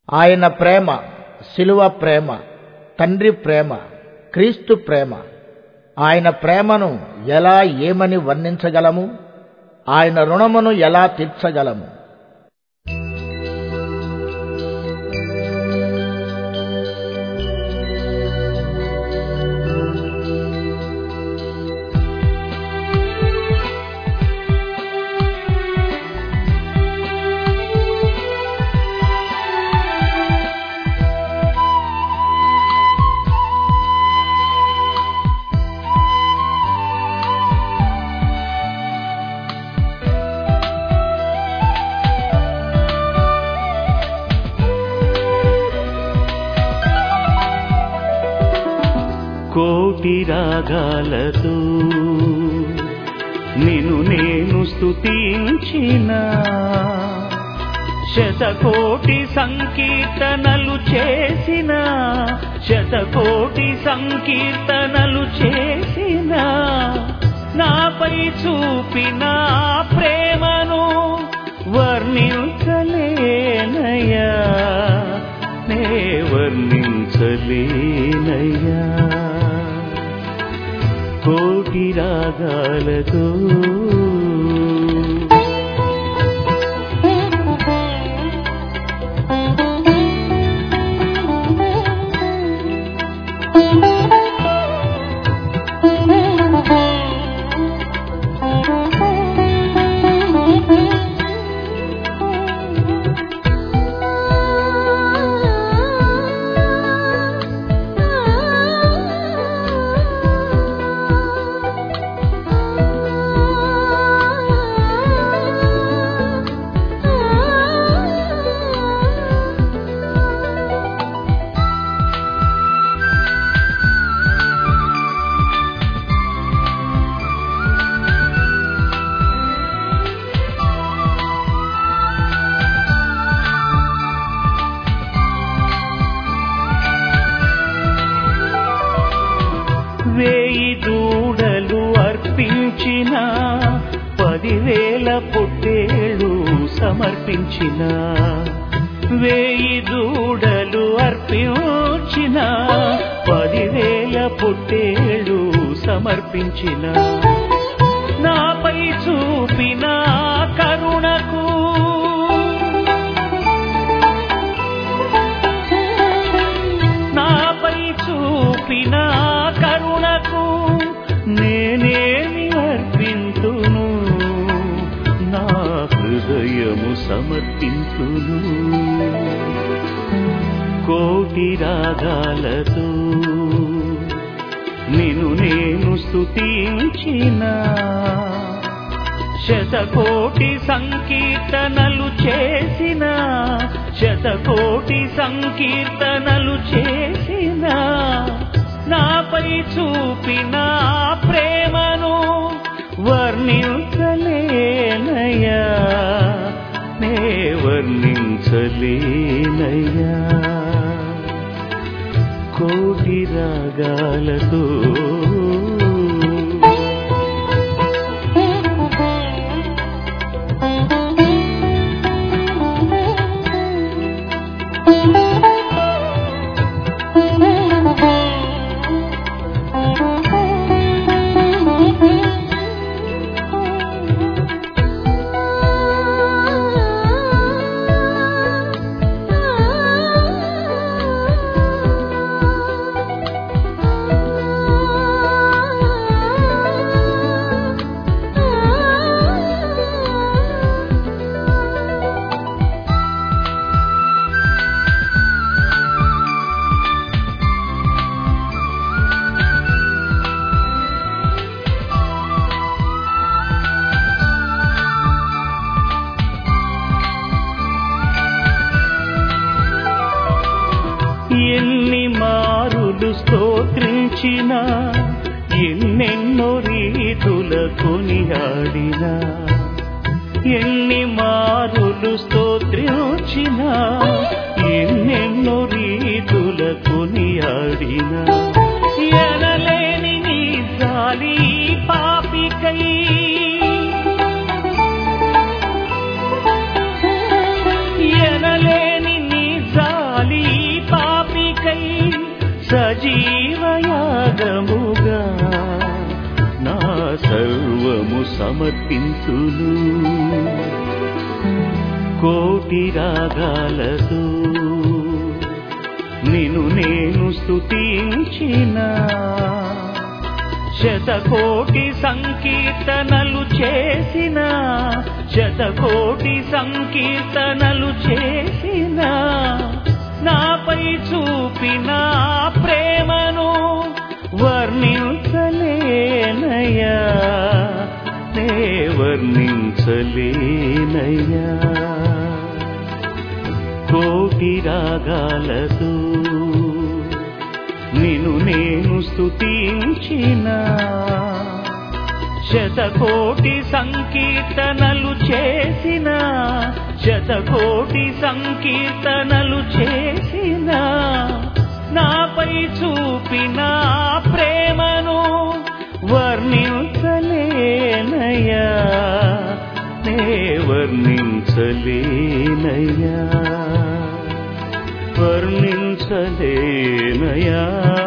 ఆయన ప్రేమ శిలువ ప్రేమ తండ్రి ప్రేమ క్రీస్తు ప్రేమ ఆయన ప్రేమను ఎలా ఏమని వర్ణించగలము ఆయన రుణమును ఎలా తీర్చగలము కోటి రాగాలతో నిన్ను నేను స్తుతించిన శతకోటి సంకీర్తనలు చేసిన శతకోటి సంకీర్తనలు చేసిన నాపై చూపిన ప్రేమను వర్ణించలేనయ్యా నే వర్ణించలేనయ్యా కోటి రాగాలతో వేయి దూడలు అర్పించిన పదివేల పొట్టేళ్ళు సమర్పించిన వేయి దూడలు అర్పించిన పదివేల పొట్టేళ్ళు సమర్పించిన నాపై చూపిన కరుణకు నాపై చూపిన కరుణకు నేనేమి అర్పింతును నా హృదయము సమర్పింతును కోటి రాగాలతో నిన్ను నేను స్తుతించిన శతకోటి సంకీర్తనలు చేసిన శతకోటి సంకీర్తనలు చేసిన నాపై చూపిన ప్రేమను వర్ణించలేనయ్యా నే వర్ణించలేనయ్యా కోటి రాగాలతో ఎన్ని మారులు స్తోత్రించిన ఎన్నెన్నో రీతుల కొనియాడిన ఎన్ని మారులు స్తోత్రించిన ఎన్నెన్నో రీతుల కొనియాడిన ఎనలేని నీ జాలి పాపికై ఎనలేని నీ జాలి సజీవయాగముగా నా సర్వము సమర్పించును కోటి రాగాలతో నిన్ను నేను స్తుతించిన శతకోటి సంకీర్తనలు చేసిన శతకోటి సంకీర్తనలు చేసిన నాపై చూపిన ప్రేమను వర్ణించలేనయ్యా నే వర్ణించలేనయ్యా కోటి రాగాలతో నిన్ను నేను స్తుతించిన శతకోటి సంకీర్తనలు చేసిన శతకోటి సంకీర్తనలు చేసిన నాపై చూపిన ప్రేమను వర్ణించలేనయ్యా నే వర్ణించలేనయ్యా వర్ణించలేనయా